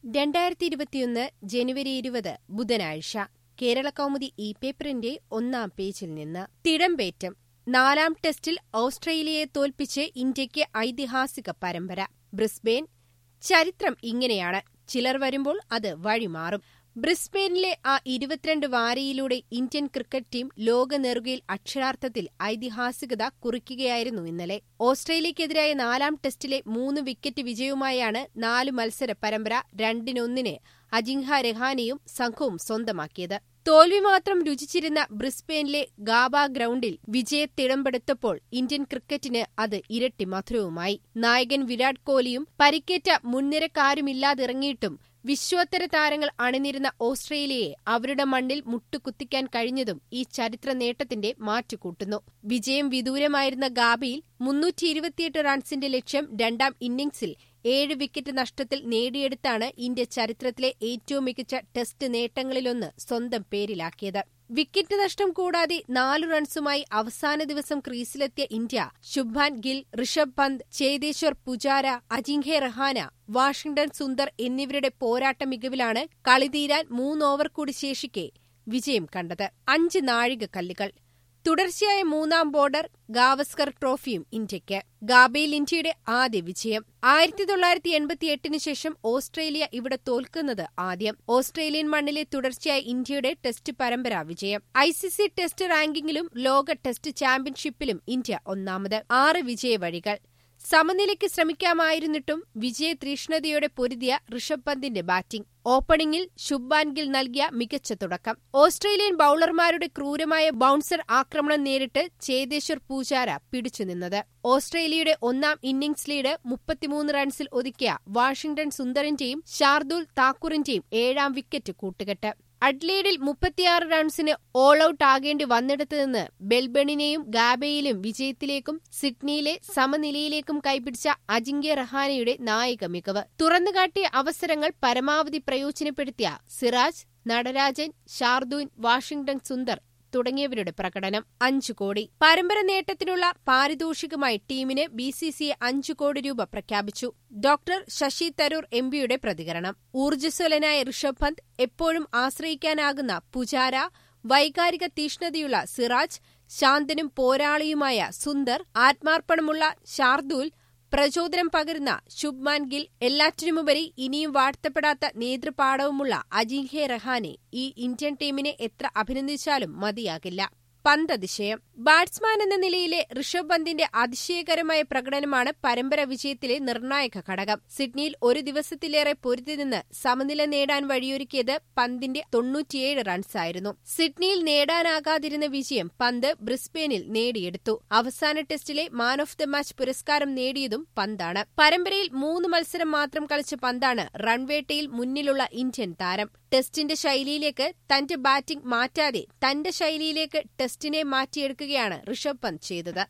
രണ്ടായിരത്തി ഇരുപത്തിയൊന്ന് ജനുവരി ഇരുപത് ബുധനാഴ്ച കേരളകൗമുദി ഇ പേപ്പറിന്റെ ഒന്നാം പേജിൽ നിന്ന് തിടമ്പേറ്റം നാലാം ടെസ്റ്റിൽ ഓസ്ട്രേലിയയെ തോൽപ്പിച്ച് ഇന്ത്യയ്ക്ക് ഐതിഹാസിക പരമ്പര ബ്രിസ്ബെയിൻ ചരിത്രം ഇങ്ങനെയാണ് ചിലർ വരുമ്പോൾ അത് വഴിമാറും ബ്രിസ്ബെയിനിലെ ആ ഇരുപത്തിരണ്ട് വാരയിലൂടെ ഇന്ത്യൻ ക്രിക്കറ്റ് ടീം ലോക നെറുകയിൽ അക്ഷരാർത്ഥത്തിൽ ഐതിഹാസികത കുറിക്കുകയായിരുന്നു ഇന്നലെ ഓസ്ട്രേലിയക്കെതിരായ നാലാം ടെസ്റ്റിലെ മൂന്ന് വിക്കറ്റ് വിജയവുമായാണ് നാല് മത്സര പരമ്പര രണ്ടിനൊന്നിന് അജിങ്ഹ രഹാനെയും സംഘവും സ്വന്തമാക്കിയത് തോൽവി മാത്രം രുചിച്ചിരുന്ന ബ്രിസ്ബെയിനിലെ ഗാബ ഗ്രൗണ്ടിൽ വിജയത്തിടമ്പെടുത്തപ്പോൾ ഇന്ത്യൻ ക്രിക്കറ്റിന് അത് ഇരട്ടി മധുരവുമായി നായകൻ വിരാട് കോഹ്ലിയും പരിക്കേറ്റ മുൻനിരക്കാരുമില്ലാതിറങ്ങിയിട്ടും വിശ്വോത്തര താരങ്ങൾ അണിനിരുന്ന ഓസ്ട്രേലിയയെ അവരുടെ മണ്ണിൽ മുട്ടുകുത്തിക്കാൻ കഴിഞ്ഞതും ഈ ചരിത്ര നേട്ടത്തിന്റെ മാറ്റുകൂട്ടുന്നു വിജയം വിദൂരമായിരുന്ന ഗാബയിൽ മുന്നൂറ്റി ഇരുപത്തിയെട്ട് റൺസിന്റെ ലക്ഷ്യം രണ്ടാം ഇന്നിംഗ്സിൽ ഏഴ് വിക്കറ്റ് നഷ്ടത്തിൽ നേടിയെടുത്താണ് ഇന്ത്യ ചരിത്രത്തിലെ ഏറ്റവും മികച്ച ടെസ്റ്റ് നേട്ടങ്ങളിലൊന്ന് സ്വന്തം പേരിലാക്കിയത് വിക്കറ്റ് നഷ്ടം കൂടാതെ നാലു റൺസുമായി അവസാന ദിവസം ക്രീസിലെത്തിയ ഇന്ത്യ ശുഭ്മാൻ ഗിൽ ഋഷഭ് പന്ത് ചേതേശ്വർ പുജാര അജിങ്ഹെ റഹാന വാഷിംഗ്ടൺ സുന്ദർ എന്നിവരുടെ പോരാട്ട മികവിലാണ് കളി തീരാൻ മൂന്ന് ഓവർ കൂടി ശേഷിക്കെ വിജയം കണ്ടത് അഞ്ച് നാഴിക കല്ലുകൾ തുടർച്ചയായ മൂന്നാം ബോർഡർ ഗാവസ്കർ ട്രോഫിയും ഇന്ത്യയ്ക്ക് ഗാബയിൽ ഇന്ത്യയുടെ ആദ്യ വിജയം ആയിരത്തി തൊള്ളായിരത്തി എൺപത്തിയെട്ടിന് ശേഷം ഓസ്ട്രേലിയ ഇവിടെ തോൽക്കുന്നത് ആദ്യം ഓസ്ട്രേലിയൻ മണ്ണിലെ തുടർച്ചയായ ഇന്ത്യയുടെ ടെസ്റ്റ് പരമ്പര വിജയം ഐസിസി ടെസ്റ്റ് റാങ്കിങ്ങിലും ലോക ടെസ്റ്റ് ചാമ്പ്യൻഷിപ്പിലും ഇന്ത്യ ഒന്നാമത് ആറ് വിജയവഴികൾ സമനിലയ്ക്ക് ശ്രമിക്കാമായിരുന്നിട്ടും വിജയ തീഷ്ണതയോടെ പൊരുതിയ ഋഷഭ് പന്തിന്റെ ബാറ്റിംഗ് ഓപ്പണിംഗിൽ ശുഭ്മാൻ ഗിൽ നൽകിയ മികച്ച തുടക്കം ഓസ്ട്രേലിയൻ ബൌളർമാരുടെ ക്രൂരമായ ബൌൺസർ ആക്രമണം നേരിട്ട് ചേതേശ്വർ പൂജാര പിടിച്ചുനിന്നത് ഓസ്ട്രേലിയയുടെ ഒന്നാം ഇന്നിംഗ്സ് ലീഡ് മുപ്പത്തിമൂന്ന് റൺസിൽ ഒതുക്കിയ വാഷിംഗ്ടൺ സുന്ദറിന്റെയും ഷാർദുൽ താക്കൂറിന്റെയും ഏഴാം വിക്കറ്റ് കൂട്ടുകെട്ട് അഡ്ലേഡിൽ മുപ്പത്തിയാറ് റൺസിന് ഓൾ ഔട്ട് ആകേണ്ടി വന്നിടത്ത് നിന്ന് ബെൽബണിനെയും ഗാബയിലും വിജയത്തിലേക്കും സിഡ്നിയിലെ സമനിലയിലേക്കും കൈപിടിച്ച അജിങ്ക്യ റഹാനയുടെ നായിക മികവ് തുറന്നുകാട്ടിയ അവസരങ്ങൾ പരമാവധി പ്രയോജനപ്പെടുത്തിയ സിറാജ് നടരാജൻ ഷാർദൂൻ വാഷിംഗ്ടൺ സുന്ദർ തുടങ്ങിയവരുടെ പ്രകടനം അഞ്ചു കോടി പരമ്പര നേട്ടത്തിനുള്ള പാരിതോഷികമായി ടീമിന് ബി സി സി അഞ്ചു കോടി രൂപ പ്രഖ്യാപിച്ചു ഡോക്ടർ ശശി തരൂർ എം പിയുടെ പ്രതികരണം ഊർജ്ജസ്വലനായ ഋഷഭ് പന്ത് എപ്പോഴും ആശ്രയിക്കാനാകുന്ന പുജാര വൈകാരിക തീഷ്ണതയുള്ള സിറാജ് ശാന്തനും പോരാളിയുമായ സുന്ദർ ആത്മാർപ്പണമുള്ള ഷാർദൂൽ പ്രചോദനം പകരുന്ന ശുഭ്മാൻ ഗിൽ എല്ലാറ്റിനുമുപരി ഇനിയും വാഴ്ത്തപ്പെടാത്ത നേതൃപാഠവുമുള്ള അജിങ്ഹെ റഹാനെ ഈ ഇന്ത്യൻ ടീമിനെ എത്ര അഭിനന്ദിച്ചാലും മതിയാകില്ല പന്തതിശയം ബാറ്റ്സ്മാൻ എന്ന നിലയിലെ ഋഷഭ് പന്തിന്റെ അതിശയകരമായ പ്രകടനമാണ് പരമ്പര വിജയത്തിലെ നിർണായക ഘടകം സിഡ്നിയിൽ ഒരു ദിവസത്തിലേറെ പൊരുതി നിന്ന് സമനില നേടാൻ വഴിയൊരുക്കിയത് പന്തിന്റെ തൊണ്ണൂറ്റിയേഴ് റൺസായിരുന്നു സിഡ്നിയിൽ നേടാനാകാതിരുന്ന വിജയം പന്ത് ബ്രിസ്ബെയിനിൽ നേടിയെടുത്തു അവസാന ടെസ്റ്റിലെ മാൻ ഓഫ് ദ മാച്ച് പുരസ്കാരം നേടിയതും പന്താണ് പരമ്പരയിൽ മൂന്ന് മത്സരം മാത്രം കളിച്ച പന്താണ് റൺവേട്ടയിൽ മുന്നിലുള്ള ഇന്ത്യൻ താരം ടെസ്റ്റിന്റെ ശൈലിയിലേക്ക് തന്റെ ബാറ്റിംഗ് മാറ്റാതെ തന്റെ ശൈലിയിലേക്ക് ടെസ്റ്റിനെ മാറ്റിയെടുക്കുകയാണ് ഋഷഭ് പന്ത് ചെയ്തത്